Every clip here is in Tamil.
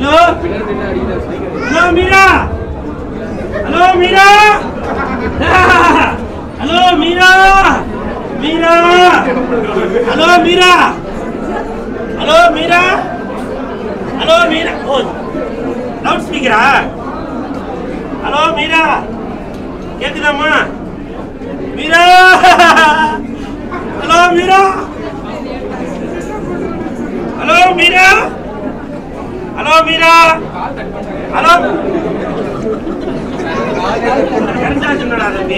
Hello hello Meera hello Meera hello Meera Meera hello Meera hello Meera hello Meera ஓ லவுட் ஸ்பீக்கரா ஹலோ மீரா கேக்குதாம்மா Meera hello Meera hello Meera hello Meera hello கரெக்டா சொன்னடா தம்பி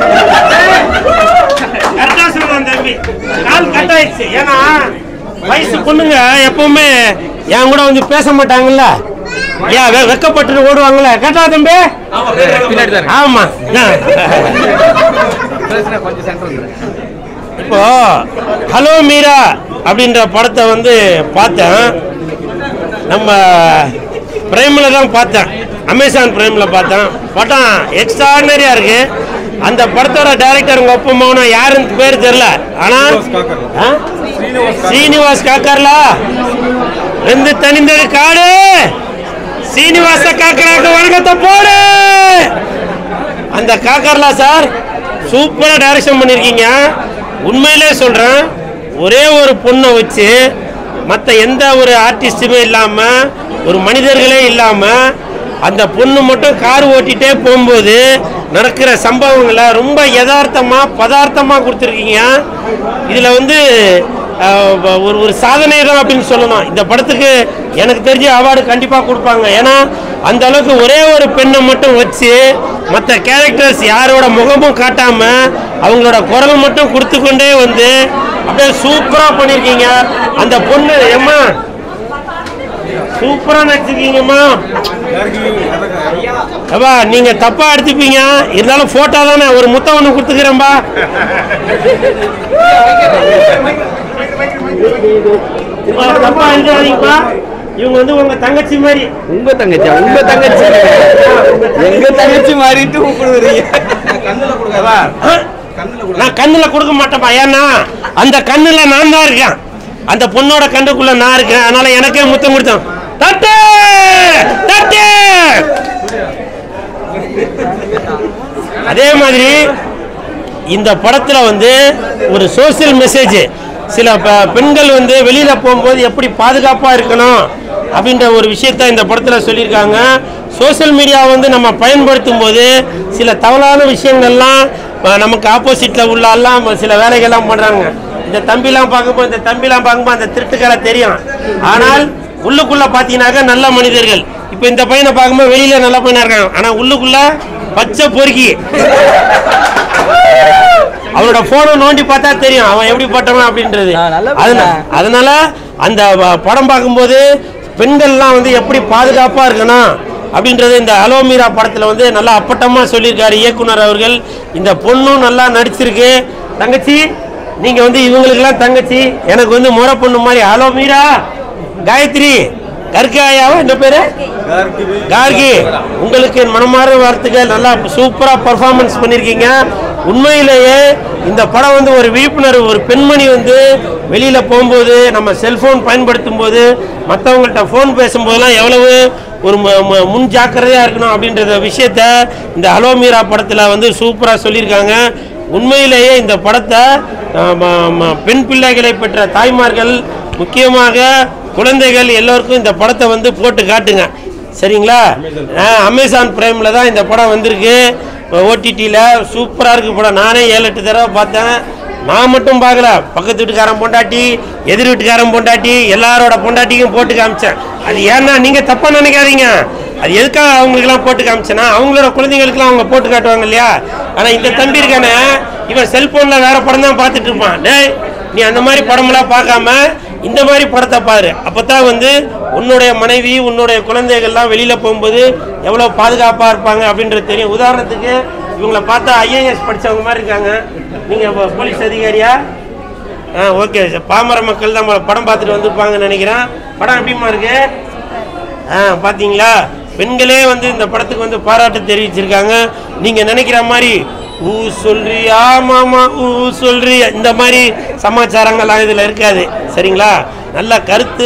கரெக்டா சொன்னான் தம்பி கால் கட் ஆயிடுச்சு ஏன்னா வயசு பொண்ணுங்க எப்பவுமே என் கூட வந்து பேச மாட்டாங்கல்ல ஏன் வெ- வெக்கப்பட்டு ஓடுவாங்கல்ல கேட்டா தம்பி பின்னாடி தான் ஆமா கொஞ்சம் சென்டர் இப்போ ஹலோ மீரா அப்படின்ற படத்தை வந்து பார்த்தேன் நம்ம பிரைமில் தான் பார்த்தேன் அமேசான் பிரைமில் பார்த்தேன் படம் எக்ஸ்ட்ராடனரியாக இருக்கு அந்த படத்தோட டைரக்டர் உங்கள் ஒப்ப மௌனம் யாருன்னு பேர் தெரில ஆனால் ஆ? ஸ்ரீனிவாஸ் காக்கர்லா வெந்து தனிந்தது காடு சீனிவாச காக்கராக்கு வணக்கத்தை போடு அந்த காக்கர்லா சார் சூப்பராக டைரக்ஷன் பண்ணியிருக்கீங்க உண்மையிலே சொல்கிறேன் ஒரே ஒரு பொண்ணை வச்சு மற்ற எந்த ஒரு ஆர்டிஸ்ட்டுமே இல்லாமல் ஒரு மனிதர்களே இல்லாமல் அந்த பொண்ணு மட்டும் கார் ஓட்டிகிட்டே போகும்போது நடக்கிற சம்பவங்களை ரொம்ப யதார்த்தமாக பதார்த்தமாக கொடுத்துருக்கீங்க இதில் வந்து அஹ், ஒரு ஒரு சாதனை தான் அப்படின்னு சொல்லணும் இந்த படத்துக்கு எனக்கு தெரிஞ்ச அவார்டு கண்டிப்பாக கொடுப்பாங்க ஏன்னா அந்த அளவுக்கு ஒரே ஒரு பெண்ணை மட்டும் வச்சு மற்ற கேரக்டர்ஸ் யாரோட முகமும் காட்டாம அவங்களோட குரல் மட்டும் கொடுத்து கொண்டே வந்து அப்படியே சூப்பரா பண்ணிருக்கீங்க அந்த பொண்ணு ஏம்மா சூப்பரா நடிச்சிருக்கீங்கம்மா அப்பா நீங்க தப்பா எடுத்துப்பீங்க இருந்தாலும் போட்டோ தானே ஒரு முத்தம் ஒன்று கொடுத்துக்கிறேன்பா அப்பா, தப்பா எடுக்காதீங்கப்பா இவங்க வந்து உங்க தங்கச்சி மாதிரி உங்க தங்கச்சி உங்க தங்கச்சி எங்க தங்கச்சி மாறிட்டு கூப்பிடுவீங்க அப்பா, ஆ? நான் கண்ணுல கொடுக்க மாட்டேப்பா ஏன்னா அந்த கண்ணுல நான் தான் இருக்கேன் அந்த பொண்ணோட கண்ணுக்குள்ள நான் இருக்கேன் அதனால எனக்கே முத்தம் கொடுத்தோம் தட்டு தட்டு அதே மாதிரி இந்த படத்துல வந்து ஒரு சோசியல் மெசேஜ் சில ப- பெண்கள் வந்து வெளியில போகும்போது எப்படி பாதுகாப்பா இருக்கணும் அப்படின்ற ஒரு விஷயத்த இந்த படத்துல சொல்லியிருக்காங்க சோஷியல் மீடியா வந்து நம்ம பயன்படுத்தும் போது சில தவறான விஷயங்கள்லாம் அஹ், நமக்கு ஆப்போசிட்ல உள்ள எல்லாம் சில வேலைகள்லாம் பண்றாங்க இந்த தம்பிலாம் பார்க்கும்போது இந்த தம்பிலாம் பார்க்கும்போது அந்த திருட்டுக்கரை தெரியும் ஆனால் உள்ளுக்குள்ள பார்த்தீங்கன்னாக்க நல்ல மனிதர்கள் இப்போ இந்த பையனை பார்க்கும்போது வெளியில நல்ல பையனா இருக்காங்க ஆனா உள்ளுக்குள்ள பச்சை பொறுக்கி அவனோட போனை நோண்டி பார்த்தா தெரியும் அவன் எப்படிப்பட்டவன் அப்படின்றது ஆ, நல்ல அதனால பையன். அதனால அந்த வ- படம் பார்க்கும்போது பெண்கள்லாம் வந்து எப்படி பாதுகாப்பா இருக்கணும் அப்படின்றது இந்த அலோமீரா படத்துல வந்து நல்லா அப்பட்டமா சொல்லியிருக்காரு இயக்குனர் அவர்கள் இந்த பொண்ணும் நல்லா நடிச்சிருக்கு தங்கச்சி நீங்க வந்து இவங்களுக்கெல்லாம் தங்கச்சி எனக்கு வந்து முறை பொண்ணு மாதிரி அலோமீரா காயத்ரி கற்காயாவா என்ன பேரு கார்கி உங்களுக்கு என் மனமார்ந்த வார்த்தைகள் நல்லா சூப்பரா பர்ஃபார்மன்ஸ் பண்ணியிருக்கீங்க உண்மையிலேயே இந்த படம் வந்து ஒரு விழிப்புணர்வு ஒரு பெண்மணி வந்து வெளியில போகும்போது நம்ம செல்போன் பயன்படுத்தும் போது மற்றவங்கள்ட்ட ஃபோன் பேசும்போதெல்லாம் எவ்வளவு ஒரு ம- ம- முன் ஜாக்கிரதையா இருக்கணும் அப்படின்றத விஷயத்த இந்த அலோமீரா படத்துல வந்து சூப்பரா சொல்லியிருக்காங்க உண்மையிலேயே இந்த படத்தை அஹ், ம- ம- பெண் பிள்ளைகளை பெற்ற தாய்மார்கள் முக்கியமாக குழந்தைகள் எல்லோருக்கும் இந்த படத்தை வந்து போட்டு காட்டுங்க சரிங்களா அஹ், அமேசான் பிரைமில் தான் இந்த படம் வந்திருக்கு ஓடிடியில் சூப்பராக இருக்கு படம் நானே ஏழு எட்டு தடவை பார்த்தேன் நான் மட்டும் பார்க்கல பக்கத்து வீட்டுக்காரன் பொண்டாட்டி எதிர் வீட்டுக்காரன் பொண்டாட்டி எல்லாரோட பொண்டாட்டிக்கும் போட்டு காமிச்சேன் அது ஏன்னா நீங்கள் தப்பாக நினைக்காதீங்க அது எதுக்காக அவங்களுக்குலாம் போட்டு காமிச்சேன்னா அவங்களோட குழந்தைங்களுக்குலாம் அவங்க போட்டு காட்டுவாங்க இல்லையா ஆனால் இந்த தம்பி இருக்கானே இவன் செல்போனில் வேற படம் தான் பார்த்துட்டு இருப்பான் டேய் நீ அந்த மாதிரி படமெல்லாம் பார்க்காம இந்த மாதிரி படத்தை பாரு அப்பதான் வந்து உன்னுடைய மனைவி உன்னுடைய குழந்தைகள்லாம் வெளியில போகும்போது எவ்வளவு பாதுகாப்பா இருப்பாங்க அப்படின்றது தெரியும் உதாரணத்துக்கு இவங்கள பார்த்தா ஐஏஎஸ் படிச்சவங்க மாதிரி இருக்காங்க நீங்க ப- போலீஸ் அதிகாரியா ஆ ஓகே பாமர மக்கள் தான் படம் பார்த்துட்டு வந்திருப்பாங்கன்னு நினைக்கிறேன் படம் எப்படிமா இருக்கு ஆ பாத்தீங்களா பெண்களே வந்து இந்த படத்துக்கு வந்து பாராட்டு தெரிவிச்சிருக்காங்க நீங்க நினைக்கிற மாதிரி ஊ சொல்றியா மாமா ஊ சொல்றியா இந்த மாதிரி சமாச்சாரங்கள்லாம் இதுல இருக்காது சரிங்களா நல்ல கருத்து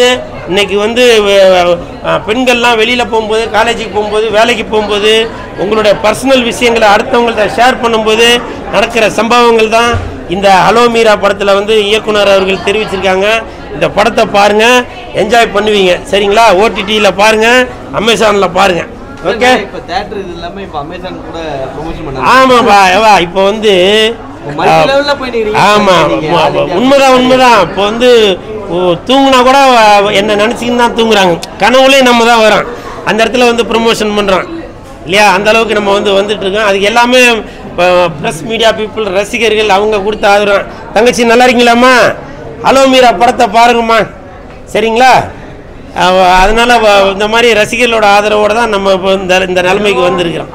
இன்னைக்கு வந்து அஹ், அஹ், பெண்கள்லாம் வெளியில் போகும்போது காலேஜுக்கு போகும்போது வேலைக்கு போகும்போது உங்களுடைய பர்சனல் விஷயங்களை அடுத்தவங்கள்ட்ட ஷேர் பண்ணும்போது நடக்கிற சம்பவங்கள் தான் இந்த ஹலோ மீரா படத்தில் வந்து இயக்குனர் அவர்கள் தெரிவிச்சிருக்காங்க இந்த படத்தை பாருங்கள் என்ஜாய் பண்ணுவீங்க சரிங்களா ஓடிடியில் பாருங்கள் அமேசானில் பாருங்கள் ஓகே இப்போ தேட்டர் இது இல்லாம இப்போ அமேசான் கூட ப்ரொமோஷன் பண்ணாங்க ஆமாப்பா ஏவா இப்போ வந்து மல்டி லெவல்ல போயிட்டு இருக்கீங்க. ஆமாம் நீங்க all India உண்மைதான் உண்மைதான் இப்போ வந்து ஓ, தூங்குனா கூட வ- என்ன நினச்சிக்கின்னு தான் தூங்குறாங்க கனவுலேயும் நம்ம தான் வரோம் அந்த இடத்துல வந்து ப்ரொமோஷன் பண்ணுறோம் இல்லையா அந்த அளவுக்கு நம்ம வந்து வந்துட்டு இருக்கோம் அதுக்கு எல்லாமே ப்ரெஸ் மீடியா பீப்புள் ரசிகர்கள் அவங்க கொடுத்த ஆதரவு தங்கச்சி நல்லா இருக்கீங்களாம்மா ஹலோ மீரா படத்தை பாருங்கம்மா சரிங்களா அவ- அதனால வ- இந்த மாதிரி ரசிகர்களோட ஆதரவோட தான் நம்ம இப்போ இந்த இந்த நிலைமைக்கு வந்திருக்கிறோம்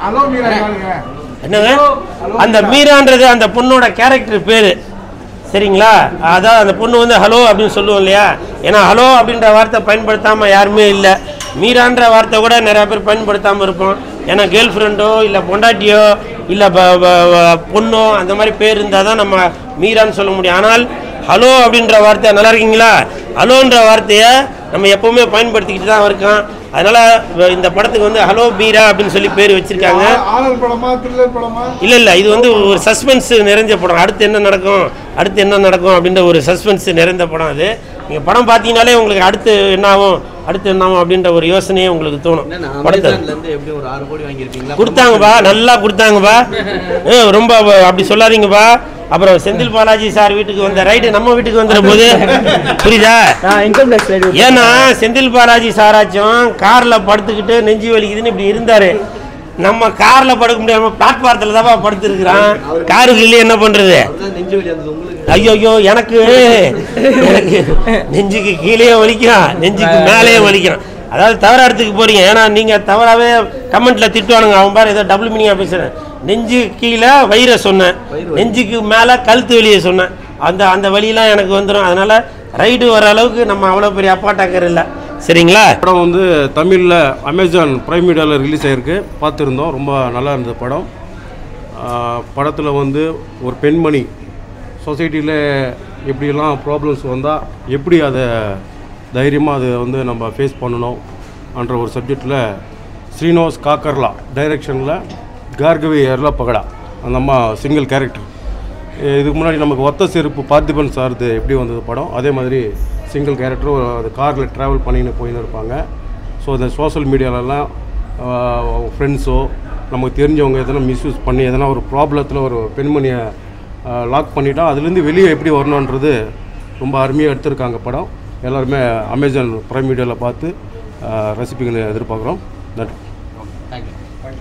என்னங்க அந்த மீரான்றது அந்த பொண்ணோட கேரக்டர் பேர் சரிங்களா அதான் அந்த பொண்ணு வந்து ஹலோ அப்படின்னு சொல்லுவோம் இல்லையா ஏன்னா ஹலோ அப்படின்ற வார்த்தை பயன்படுத்தாமல் யாருமே இல்லை மீரான்ற வார்த்தை கூட நிறைய பேர் பயன்படுத்தாமல் இருப்போம் ஏன்னா கேர்ள் ஃப்ரெண்டோ இல்லை பொண்டாட்டியோ இல்லை பொண்ணோ அந்த மாதிரி பேர் இருந்தால் தான் நம்ம மீரான்னு சொல்ல முடியும் ஆனால் ஹலோ அப்படின்ற வார்த்தை நல்லா இருக்கீங்களா ஹலோன்ற வார்த்தையை நம்ம எப்பவுமே பயன்படுத்திக்கிட்டு தான் இருக்கோம் அதனால வ- இந்த படத்துக்கு வந்து ஹலோ மீரா அப்படின்னு சொல்லி பேர் வச்சிருக்காங்க ஆனல் படமா த்ரில்லர் படமா இல்லை இல்லை இது வந்து ஒரு சஸ்பென்ஸ் நிறைஞ்ச படம் அடுத்து என்ன நடக்கும் அடுத்து என்ன நடக்கும் அப்படின்ற ஒரு சஸ்பென்ஸ் நிறைந்த படம் அது நீங்கள் படம் பார்த்தீங்கனாலே உங்களுக்கு அடுத்து என்ன ஆகும் அடுத்து என்ன ஆகும் அப்படின்ற ஒரு யோசனையே உங்களுக்கு தோணும் என்னண்ணா, படத்தை அமேசான்ல இருந்து எப்படி ஒரு ஆறு கோடி வாங்கியிருப்பீங்களா கொடுத்தாங்கப்பா நல்லா கொடுத்தாங்கப்பா ஏ, ரொம்ப ப- அப்படி சொல்லாதீங்கப்பா அப்புறம் செந்தில் பாலாஜி சார் வீட்டுக்கு வந்த ரைடு நம்ம வீட்டுக்கு வந்துற போது புரியுதா நான் இன்கம் டேக்ஸ் ரைடு ஏன்னா செந்தில் பாலாஜி சாராச்சும் கார்ல படுத்துக்கிட்டு நெஞ்சு வலிக்குதுன்னு இப்படி இருந்தாரு நம்ம கார்ல படுக்க முடியாம பிளாட்பாரத்தில் தான் படுத்துருக்குறான் காருக்கு இல்லையே என்ன பண்றது அதுதான் நெஞ்சு வலி வந்தது உங்களுக்கு ஐயோ ஐயோ எனக்கு எனக்கு நெஞ்சுக்கு கீழே வலிக்கும் நெஞ்சுக்கு மேலேயே வலிக்கும் அதாவது தவறா இடத்துக்கு போறீங்க ஏன்னா நீங்க தவறாவே கமெண்ட்ல திட்டுவானுங்க அவன் பாரு ஏதோ டபுள் மீனிங்கா பேசுறேன் நெஞ்சு கீழே வயிறை சொன்னேன் நெஞ்சுக்கு மேலே கழுத்து வலியை சொன்னேன் அந்த அந்த வலியெல்லாம் எனக்கு வந்துடும் அதனால ரைடு வர அளவுக்கு நம்ம அவ்வளோ பெரிய அப்பாட்டாக்கர் இல்லை சரிங்களா படம் வந்து தமிழில் அமேசான் ப்ரைம் மீடியாவில் ரிலீஸ் ஆகிருக்கு பார்த்துருந்தோம் ரொம்ப நல்லா இருந்தது படம் படத்தில் வந்து ஒரு பெண்மணி சொசைட்டியில் எப்படியெல்லாம் ப்ராப்ளம்ஸ் வந்தால் எப்படி அதை தைரியமாக அதை வந்து நம்ம ஃபேஸ் பண்ணணும் என்ற ஒரு சப்ஜெக்டில் ஸ்ரீனிவாஸ் காக்கர்லா டைரக்ஷனில் கார்கவி எர்லா பகடா அந்த அம்மா சிங்கிள் கேரக்டர் இதுக்கு முன்னாடி நமக்கு ஒத்த செருப்பு பார்த்திபன் சார்து எப்படி வந்தது படம் அதே மாதிரி சிங்கிள் கேரக்டரும் அது காரில் ட்ராவல் பண்ணின்னு போயின்னு இருப்பாங்க ஸோ இந்த சோஷியல் மீடியாலலாம் ஃப்ரெண்ட்ஸோ நமக்கு தெரிஞ்சவங்க எதனா மிஸ்யூஸ் பண்ணி எதனா ஒரு ப்ராப்ளத்தில் ஒரு பெண்மணியை லாக் பண்ணிட்டா அதுலேருந்து வெளியே எப்படி வரணுன்றது ரொம்ப அருமையாக எடுத்திருக்காங்க படம் எல்லாருமே அமேசான் ப்ரைம் மீடியாவில் பார்த்து ரசிப்பீங்கன்னு எதிர்பார்க்குறோம் நன்றி தேங்க்யூ